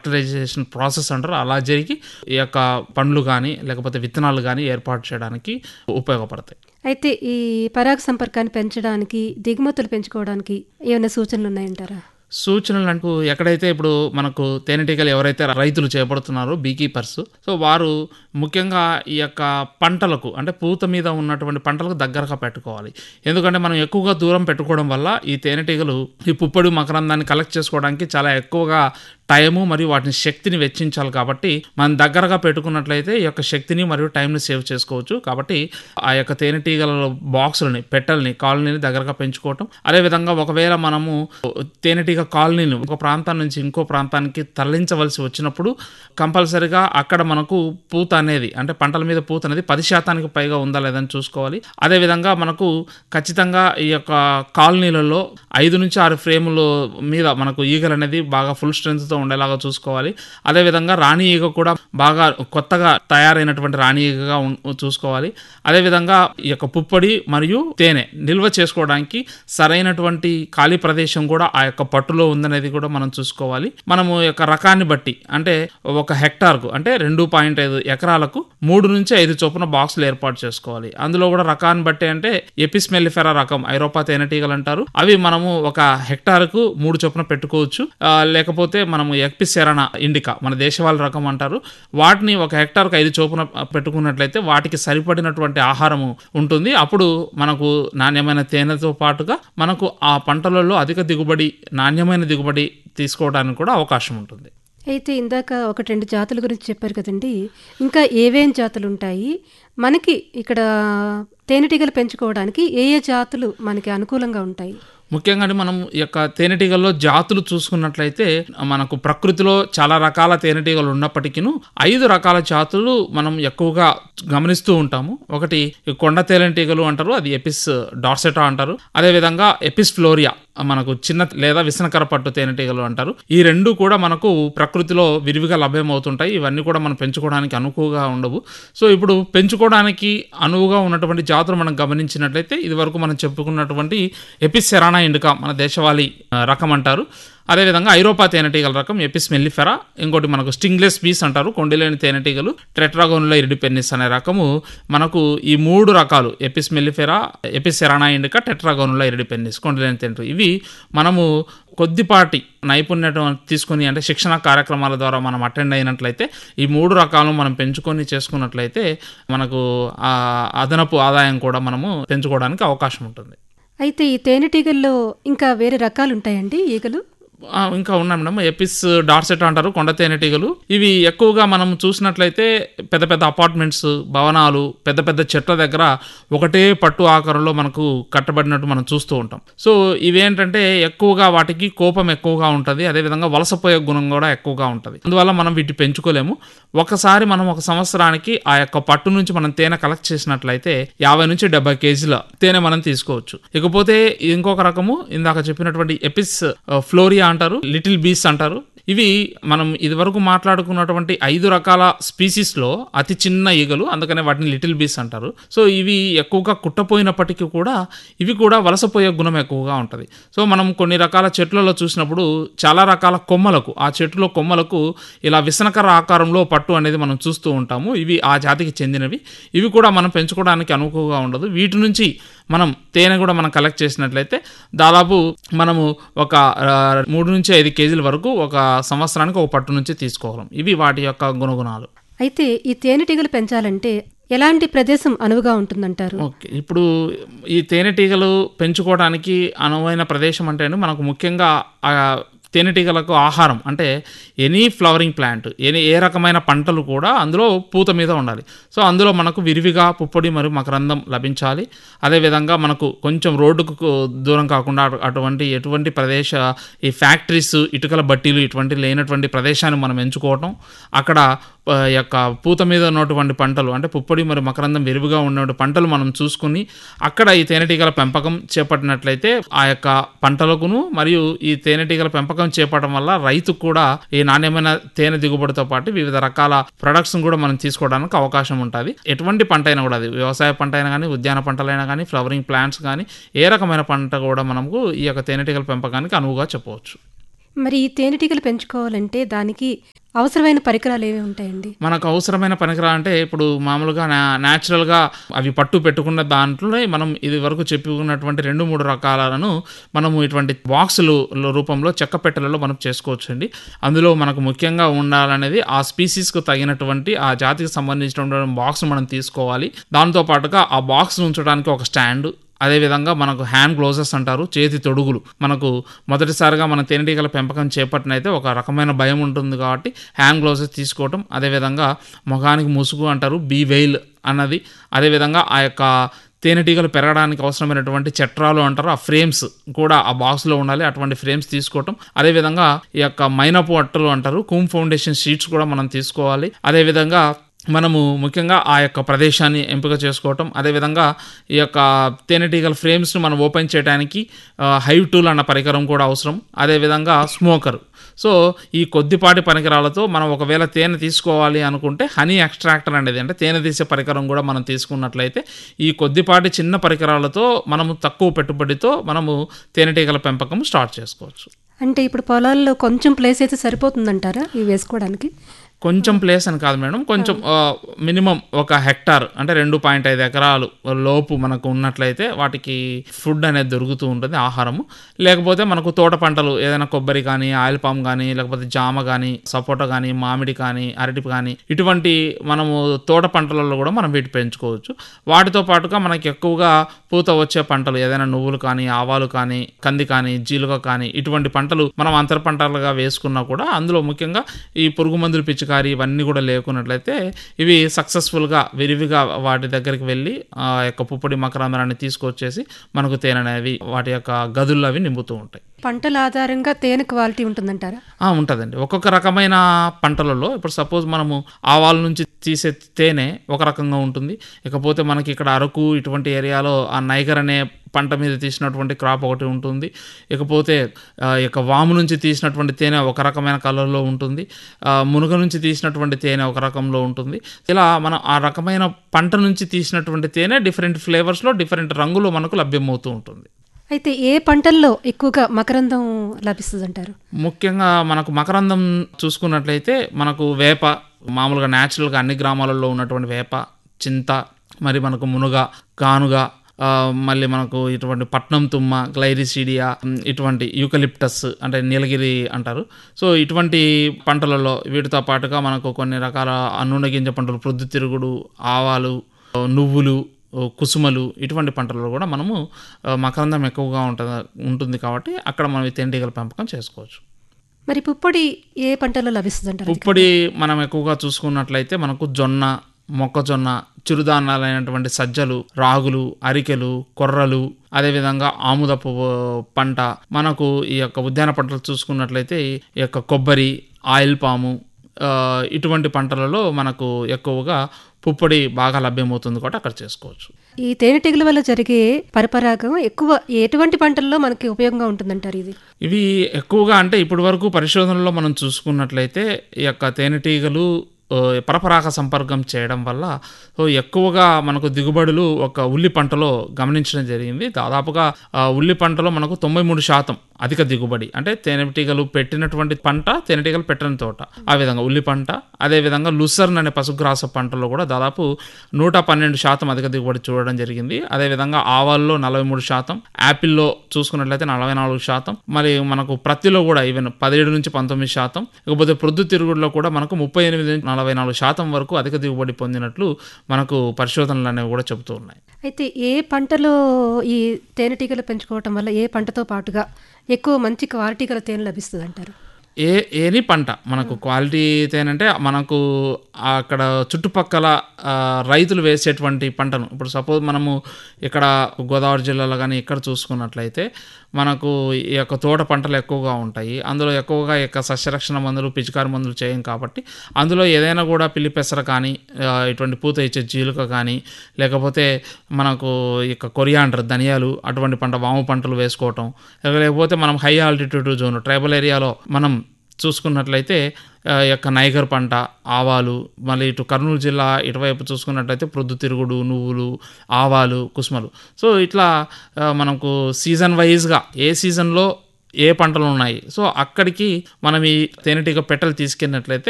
fertilisation process అంటారు అలా జరిగి ఈ యొక్క పండ్లు కానీ లేకపోతే విత్తనాలు కానీ ఏర్పాటు చేయడానికి ఉపయోగపడతాయి అయితే ఈ పరాగ సంపర్కాన్ని పెంచడానికి దిగుమతులు పెంచుకోవడానికి ఏమైనా సూచనలు ఉన్నాయంటారా సూచనలు అంటూ ఎక్కడైతే ఇప్పుడు మనకు తేనెటీగలు ఎవరైతే రైతులు చేపడుతున్నారో బీ కీపర్స్ సో వారు ముఖ్యంగా ఈ యొక్క పంటలకు అంటే పూత మీద ఉన్నటువంటి పంటలకు దగ్గరగా పెట్టుకోవాలి ఎందుకంటే మనం ఎక్కువగా దూరం పెట్టుకోవడం వల్ల ఈ తేనెటీగలు ఈ పుప్పొడి మకరందాన్ని కలెక్ట్ చేసుకోవడానికి చాలా ఎక్కువగా టైము మరియు వాటిని శక్తిని వెచ్చించాలి కాబట్టి మనం దగ్గరగా పెట్టుకున్నట్లయితే ఈ యొక్క శక్తిని మరియు టైంని సేవ్ చేసుకోవచ్చు కాబట్టి ఆ యొక్క తేనెటీగల బాక్సులని పెట్టెల్ని కాలనీని దగ్గరగా పెంచుకోవటం అదేవిధంగా ఒకవేళ మనము తేనెటీగ కాలనీని ఒక ప్రాంతం నుంచి ఇంకో ప్రాంతానికి తరలించవలసి వచ్చినప్పుడు కంపల్సరిగా అక్కడ మనకు పూత అనేది అంటే పంటల మీద పూత అనేది పది శాతానికి పైగా ఉందా లేదని చూసుకోవాలి అదేవిధంగా మనకు ఖచ్చితంగా ఈ యొక్క కాలనీలలో ఐదు నుంచి ఆరు ఫ్రేముల మీద మనకు ఈగలు అనేది బాగా ఫుల్ స్ట్రెంత్తో ఉండేలాగా చూసుకోవాలి అదేవిధంగా రాణి ఈగ కూడా బాగా కొత్తగా తయారైనటువంటి రాణి ఈగగా ఉం- చూసుకోవాలి అదేవిధంగా ఈ యొక్క పుప్పొడి మరియు తేనె నిల్వ చేసుకోవడానికి సరైనటువంటి ఖాళీ ప్రదేశం కూడా ఆ యొక్క పట్టులో ఉందనేది కూడా మనం చూసుకోవాలి మనము ఈ యొక్క రకాన్ని బట్టి అంటే ఒక హెక్టార్కు అంటే రెండు పాయింట్ ఐదు ఎకరాలకు మూడు నుంచి ఐదు చొప్పున బాక్సులు ఏర్పాటు చేసుకోవాలి అందులో కూడా రకాన్ని బట్టి అంటే ఎపిస్మెల్లిఫెరా రకం ఐరోపా తేనెటీగలు అంటారు అవి మనము ఒక హెక్టార్కు మూడు చొప్పున పెట్టుకోవచ్చు ఆ, లేకపోతే మనము ఎక్పిసెరనా ఇండికా మన దేశవాళీ రకం అంటారు వాటిని ఒక హెక్టార్కు ఐదు చొప్పున పెట్టుకున్నట్లయితే వాటికి సరిపడినటువంటి ఆహారము ఉంటుంది అప్పుడు మనకు నాణ్యమైన తేనెతో పాటుగా మనకు ఆ పంటలలో అధిక దిగుబడి నాణ్యమైన దిగుబడి తీసుకోవడానికి కూడా అవకాశం ఉంటుంది అయితే ఇందాక ఒకటి రెండు జాతుల గురించి చెప్పారు కదండి ఇంకా ఏవేం జాతులు ఉంటాయి మనకి ఇక్కడ తేనెటీగలు పెంచుకోవడానికి ఏ ఏ జాతులు మనకి అనుకూలంగా ఉంటాయి ముఖ్యంగా అంటే మనం ఈ యొక్క తేనెటీగల్లో జాతులు చూసుకున్నట్లయితే మనకు ప్రకృతిలో చాలా రకాల తేనెటీగలు ఉన్నప్పటికీ ఐదు రకాల జాతులు మనం ఎక్కువగా గమనిస్తూ ఉంటాము ఒకటి ఈ కొండ తేనెటీగలు అంటారు అది ఎపిస్ డార్సెటా అంటారు అదేవిధంగా ఎపిస్ ఫ్లోరియా మనకు చిన్న లేదా విసనకర పట్టు తేనెటీగలు అంటారు ఈ రెండు కూడా మనకు ప్రకృతిలో విరివిగా లభ్యమవుతుంటాయి ఇవన్నీ కూడా మనం పెంచుకోవడానికి అనుకువగా ఉండవు సో ఇప్పుడు పెంచుకోవడానికి అనువుగా ఉన్నటువంటి జాతులు మనం గమనించినట్లయితే ఇది వరకు మనం చెప్పుకున్నటువంటి ఎపిస్ సెరానా ఇండికా మన దేశవాళీ ఆ, రకం అంటారు అదేవిధంగా ఐరోపా తేనెటీగల రకం ఎపిస్ మెల్లిఫెరా ఇంకోటి మనకు స్టింగ్లెస్ బీస్ అంటారు కొండిలేని తేనెటీగలు ట్రెట్రాగోన్లో ఇరిడిపెన్నిస్ అనే రకము మనకు ఈ మూడు రకాలు Apis mellifera Apis cerana indica Tetragonula iridipennis కొండిలేని తేనెటీగలు ఇవి మనము కొద్దిపాటి నైపుణ్యం తీసుకొని అంటే శిక్షణ కార్యక్రమాల ద్వారా మనం అటెండ్ అయినట్లయితే ఈ మూడు రకాలు మనం పెంచుకొని చేసుకున్నట్లయితే మనకు ఆ అదనపు ఆదాయం కూడా మనము పెంచుకోవడానికి అవకాశం ఉంటుంది అయితే ఈ తేనెటీగల్లో ఇంకా వేరే రకాలు ఉంటాయండి ఈగలు ఆ, ఇంకా ఉన్నాయి మేడం ఎపిస్ డార్సెట్ అంటారు కొండ తేనెటీగలు ఇవి ఎక్కువగా మనం చూసినట్లయితే పెద్ద పెద్ద అపార్ట్మెంట్స్ భవనాలు పెద్ద పెద్ద చెట్ల దగ్గర ఒకటే పట్టు ఆకారంలో మనకు కట్టబడినట్టు మనం చూస్తూ ఉంటాం సో ఇవేంటంటే ఎక్కువగా వాటికి కోపం ఎక్కువగా ఉంటుంది అదేవిధంగా వలసపోయే గుణం కూడా ఎక్కువగా ఉంటుంది అందువల్ల మనం వీటిని పెంచుకోలేము ఒకసారి మనం ఒక సంవత్సరానికి ఆ యొక్క పట్టు నుంచి మనం తేనె కలెక్ట్ చేసినట్లయితే యాభై నుంచి డెబ్బై కేజీల తేనె మనం తీసుకోవచ్చు ఇకపోతే ఇంకొక రకము ఇందాక చెప్పినటువంటి ఎపిస్ ఆ, ఫ్లోరియా అంటారు లిటిల్ బీస్ అంటారు ఇవి మనం ఇదివరకు మాట్లాడుకున్నటువంటి ఐదు రకాల స్పీసీస్లో అతి చిన్న ఈగలు అందుకనే వాటిని లిటిల్ బీస్ అంటారు సో ఇవి ఎక్కువగా కుట్టపోయినప్పటికీ కూడా ఇవి కూడా వలసపోయే గుణం ఎక్కువగా ఉంటుంది సో మనం కొన్ని రకాల చెట్లలో చూసినప్పుడు చాలా రకాల కొమ్మలకు ఆ చెట్టులో కొమ్మలకు ఇలా విసనకర ఆకారంలో పట్టు అనేది మనం చూస్తూ ఉంటాము ఇవి ఆ జాతికి చెందినవి ఇవి కూడా మనం పెంచుకోవడానికి అనుకువగా ఉండదు వీటి నుంచి మనం తేనె కూడా మనం కలెక్ట్ చేసినట్లయితే దాదాపు మనము ఒక ఆ, మూడు నుంచి ఐదు కేజీల వరకు ఒక సంవత్సరానికి ఒక పట్టు నుంచి తీసుకోగలం ఇవి వాటి యొక్క గుణగుణాలు అయితే ఈ తేనెటీగలు పెంచాలంటే ఎలాంటి ప్రదేశం అనువుగా ఉంటుందంటారు ఓకే ఇప్పుడు ఈ తేనెటీగలు పెంచుకోవడానికి అనువైన ప్రదేశం అంటే మనకు ముఖ్యంగా ఆ తేనెటీగలకు ఆహారం అంటే ఎనీ ఫ్లవరింగ్ ప్లాంట్ ఎనీ ఏ రకమైన పంటలు కూడా అందులో పూత మీద ఉండాలి సో అందులో మనకు విరివిగా పుప్పొడి మరియు మకరందం లభించాలి అదేవిధంగా మనకు కొంచెం రోడ్డుకు దూరం కాకుండా అటు- అటువంటి ఎటువంటి ప్రదేశ ఈ ఫ్యాక్టరీస్ ఇటుకల బట్టీలు ఇటువంటి లేనటువంటి ప్రదేశాన్ని మనం ఎంచుకోవటం అక్కడ ఆ, యొక్క పూత మీద ఉన్నటువంటి పంటలు అంటే పుప్పొడి మరియు మకరందం విరివిగా ఉన్నటువంటి పంటలు మనం చూసుకుని అక్కడ ఈ తేనెటీగల పెంపకం చేపట్టినట్లయితే ఆ యొక్క పంటలకును మరియు ఈ తేనెటీగల పెంపకం చేపట్టడం వల్ల రైతుకు కూడా ఈ నాణ్యమైన తేనె దిగుబడితో పాటు వివిధ రకాల ప్రొడక్ట్స్ కూడా మనం తీసుకోవడానికి అవకాశం ఉంటుంది ఎటువంటి పంట అయినా కూడా అది వ్యవసాయ పంట అయినా కానీ ఉద్యాన పంటలైనా కానీ ఫ్లవరింగ్ ప్లాంట్స్ కానీ ఏ రకమైన పంట కూడా మనకు ఈ యొక్క తేనెటీగల పెంపకానికి అనువుగా చెప్పవచ్చు మరి ఈ తేనెటీగలు పెంచుకోవాలంటే దానికి అవసరమైన పరికరాలు ఏమి ఉంటాయండి మనకు అవసరమైన పనికిరా అంటే ఇప్పుడు మామూలుగా నా న్యాచురల్గా అవి పట్టు పెట్టుకున్న దాంట్లోనే మనం ఇది వరకు చెప్పుకున్నటువంటి రెండు మూడు రకాలను మనము ఇటువంటి బాక్సులు రూపంలో చెక్క పెట్టెలలో మనం చేసుకోవచ్చు అండి అందులో మనకు ముఖ్యంగా ఉండాలనేది ఆ స్పీసీస్కు తగినటువంటి ఆ జాతికి సంబంధించినటువంటి బాక్స్ మనం తీసుకోవాలి దాంతో పాటుగా ఆ బాక్స్ ఉంచడానికి ఒక స్టాండ్ అదేవిధంగా మనకు హ్యాండ్ గ్లోజెస్ అంటారు చేతి తొడుగులు మనకు మొదటిసారిగా మన తేనెటీగల పెంపకం చేపట్టినైతే ఒక రకమైన భయం ఉంటుంది కాబట్టి హ్యాండ్ గ్లోజెస్ తీసుకోవటం అదేవిధంగా ముఖానికి ముసుగు అంటారు బీ వెయిల్ అన్నది అదేవిధంగా ఆ యొక్క తేనెటీగలు పెరగడానికి అవసరమైనటువంటి చట్రాలు అంటారు ఆ ఫ్రేమ్స్ కూడా ఆ బాక్స్లో ఉండాలి అటువంటి ఫ్రేమ్స్ తీసుకోవటం అదేవిధంగా ఈ యొక్క మైనపు అట్టలు అంటారు కూమ్ ఫౌండేషన్ షీట్స్ కూడా మనం తీసుకోవాలి అదేవిధంగా మనము ముఖ్యంగా ఆ యొక్క ప్రదేశాన్ని ఎంపిక చేసుకోవటం అదేవిధంగా ఈ యొక్క తేనెటీగల ఫ్రేమ్స్ను మనం ఓపెన్ చేయడానికి హైవ్ టూల్ అన్న పరికరం కూడా అవసరం అదేవిధంగా స్మోకర్ సో ఈ కొద్దిపాటి పరికరాలతో మనం ఒకవేళ తేనె తీసుకోవాలి అనుకుంటే హనీ ఎక్స్ట్రాక్టర్ అనేది అంటే తేనె తీసే పరికరం కూడా మనం తీసుకున్నట్లయితే ఈ కొద్దిపాటి చిన్న పరికరాలతో మనము తక్కువ పెట్టుబడితో మనము తేనెటీగల పెంపకం స్టార్ట్ చేసుకోవచ్చు అంటే ఇప్పుడు పొలాల్లో కొంచెం ప్లేస్ అయితే సరిపోతుందంటారా ఇవి వేసుకోవడానికి కొంచెం ప్లేస్ అని కాదు మేడం కొంచెం మినిమం ఒక హెక్టార్ అంటే రెండు పాయింట్ ఐదు ఎకరాలు లోపు మనకు ఉన్నట్లయితే వాటికి ఫుడ్ అనేది దొరుకుతూ ఉంటుంది ఆహారము లేకపోతే మనకు తోట పంటలు ఏదైనా కొబ్బరి కానీ ఆయిల్ పామ్ కానీ లేకపోతే జామ కానీ సపోటా కానీ మామిడి కానీ అరటి కానీ ఇటువంటి మనము తోట పంటలలో కూడా మనం వీటి పెంచుకోవచ్చు వాటితో పాటుగా మనకి ఎక్కువగా పూత వచ్చే పంటలు ఏదైనా నువ్వులు కానీ ఆవాలు కానీ కంది కానీ జీలుగ కానీ ఇటువంటి పంటలు మనం అంతర పంటలుగా వేసుకున్నా కూడా అందులో ముఖ్యంగా ఈ పురుగు మందులు పిచ్చుకారి ఇవన్నీ కూడా లేకున్నట్లయితే ఇవి సక్సెస్ఫుల్గా విరివిగా వాటి దగ్గరికి వెళ్ళి ఆ యొక్క పుప్పొడి మకరంధ్రాన్ని తీసుకొచ్చేసి మనకు తేనె అనేవి వాటి యొక్క గదుల్లో అవి నింపుతూ ఉంటాయి పంటల ఆధారంగా తేనె క్వాలిటీ ఉంటుందంటారా ఆ, ఉంటుందండి ఒక్కొక్క రకమైన పంటలలో ఇప్పుడు సపోజ్ మనము ఆవాల నుంచి తీసే తేనె ఒక రకంగా ఉంటుంది ఇకపోతే మనకి ఇక్కడ అరకు ఇటువంటి ఏరియాలో ఆ నైగర్ అనే పంట మీద తీసినటువంటి క్రాప్ ఒకటి ఉంటుంది ఇకపోతే ఆ, ఈ యొక్క వాము నుంచి తీసినటువంటి తేనె ఒక రకమైన కలర్లో ఉంటుంది ఆ, మునుగ నుంచి తీసినటువంటి తేనె ఒక రకంలో ఉంటుంది ఇలా మనం ఆ రకమైన పంట నుంచి తీసినటువంటి తేనె డిఫరెంట్ ఫ్లేవర్స్లో డిఫరెంట్ రంగులో మనకు లభ్యమవుతూ ఉంటుంది అయితే ఏ పంటల్లో ఎక్కువగా మకరందం లభిస్తుందంటారు ముఖ్యంగా మనకు మకరందం చూసుకున్నట్లయితే మనకు వేప మామూలుగా న్యాచురల్గా అన్ని గ్రామాలలో ఉన్నటువంటి వేప చింత మరి మనకు మునుగ కానుగ ఆ, మళ్ళీ మనకు ఇటువంటి పట్నం తుమ్మ గ్లైరిసీడియా ఉమ్, ఇటువంటి యూకలిప్టస్ అంటే నీలగిరి అంటారు సో ఇటువంటి పంటలలో వీటితో పాటుగా మనకు కొన్ని రకాల నూనె గింజ పంటలు ప్రొద్దుతిరుగుడు ఆవాలు నువ్వులు కుసుమలు ఇటువంటి పంటలలో కూడా మనము ఆ, మకరందం ఎక్కువగా ఉంటుంది ఉంటుంది కాబట్టి అక్కడ మనం ఈ తేనెటీగల పెంపకం చేసుకోవచ్చు మరి పుప్పొడి ఏ పంటలో లభిస్తుందంటారు పుప్పొడి మనం ఎక్కువగా చూసుకున్నట్లయితే మనకు జొన్న మొక్కజొన్న చిరుధాన్యాలైనటువంటి సజ్జలు రాగులు అరికెలు కొర్రలు అదేవిధంగా ఆముదపు పంట మనకు ఈ యొక్క ఉద్యాన పంటలు చూసుకున్నట్లయితే ఈ యొక్క కొబ్బరి ఆయిల్ పాము ఆ, ఇటువంటి పంటలలో మనకు ఎక్కువగా పుప్పొడి బాగా లభ్యమవుతుంది కాబట్టి అక్కడ చేసుకోవచ్చు ఈ తేనెటీగల వల్ల జరిగే పరపరాగం ఎక్కువ ఎటువంటి పంటల్లో మనకి ఉపయోగంగా ఉంటుందంటారు ఇది ఇవి ఎక్కువగా అంటే ఇప్పటి వరకు పరిశోధనలో మనం చూసుకున్నట్లయితే ఈ యొక్క తేనెటీగలు ఆ, పరపరాగ సంపర్కం చేయడం వల్ల సో ఎక్కువగా మనకు దిగుబడులు ఒక ఉల్లి పంటలో గమనించడం జరిగింది దాదాపుగా ఆ, ఉల్లి పంటలో మనకు తొంభై మూడు శాతం అధిక దిగుబడి అంటే తేనెటీగలు పెట్టినటువంటి పంట తేనెటీగలు పెట్టని తోట ఆ విధంగా ఉల్లి పంట అదేవిధంగా లుసర్న్ అనే పశుగ్రాస పంటలో కూడా దాదాపు నూట పన్నెండు శాతం అధిక దిగుబడి చూడడం జరిగింది అదేవిధంగా ఆవాల్లో నలభై మూడు శాతం యాపిల్లో చూసుకున్నట్లయితే నలభై నాలుగు శాతం మరి మనకు ప్రత్తిలో కూడా ఈవెన్ పదిహేడు నుంచి పంతొమ్మిది శాతం ఇకపోతే ప్రొద్దుతిరుగుడులో కూడా మనకు ముప్పై ఎనిమిది నుంచి నలభై నాలుగు శాతం వరకు అధిక దిగుబడి పొందినట్లు మనకు పరిశోధనలు అనేవి కూడా చెబుతూ ఉన్నాయి అయితే ఏ పంటలో ఈ తేనెటీగలు పెంచుకోవటం వల్ల ఏ పంటతో పాటుగా ఎక్కువ మంచి క్వాలిటీ గల తేనె లభిస్తుంది అంటారు ఏ ఏని పంట మనకు క్వాలిటీ తేనంటే మనకు అక్కడ చుట్టుపక్కల ఆ, రైతులు వేసేటువంటి పంటను ఇప్పుడు సపోజ్ మనము ఇక్కడ గోదావరి జిల్లాలో కానీ ఇక్కడ చూసుకున్నట్లయితే మనకు ఈ యొక్క తోట పంటలు ఎక్కువగా ఉంటాయి అందులో ఎక్కువగా ఈ యొక్క సస్యరక్షణ మందులు పిచికారి మందులు చేయం కాబట్టి అందులో ఏదైనా కూడా పిల్లి పెసర కానీ ఆ, ఇటువంటి పూత ఇచ్చే జీలుక కానీ లేకపోతే మనకు ఈ యొక్క కొరియాండర్ ధనియాలు అటువంటి పంట వాము పంటలు వేసుకోవటం లేకపోతే మనం హై ఆల్టిట్యూడ్ జోన్ ట్రైబల్ ఏరియాలో మనం చూసుకున్నట్లయితే ఆ, ఈ యొక్క నైగర్ పంట ఆవాలు మళ్ళీ ఇటు కర్నూలు జిల్లా ఇటువైపు చూసుకున్నట్లయితే ప్రొద్దుతిరుగుడు నువ్వులు ఆవాలు కుసుమలు సో ఇట్లా ఆ, మనకు సీజన్ వైజ్గా ఏ సీజన్లో ఏ పంటలు ఉన్నాయి సో అక్కడికి మనం ఈ తేనెటీగ పెట్టెలు తీసుకెళ్ళినట్లయితే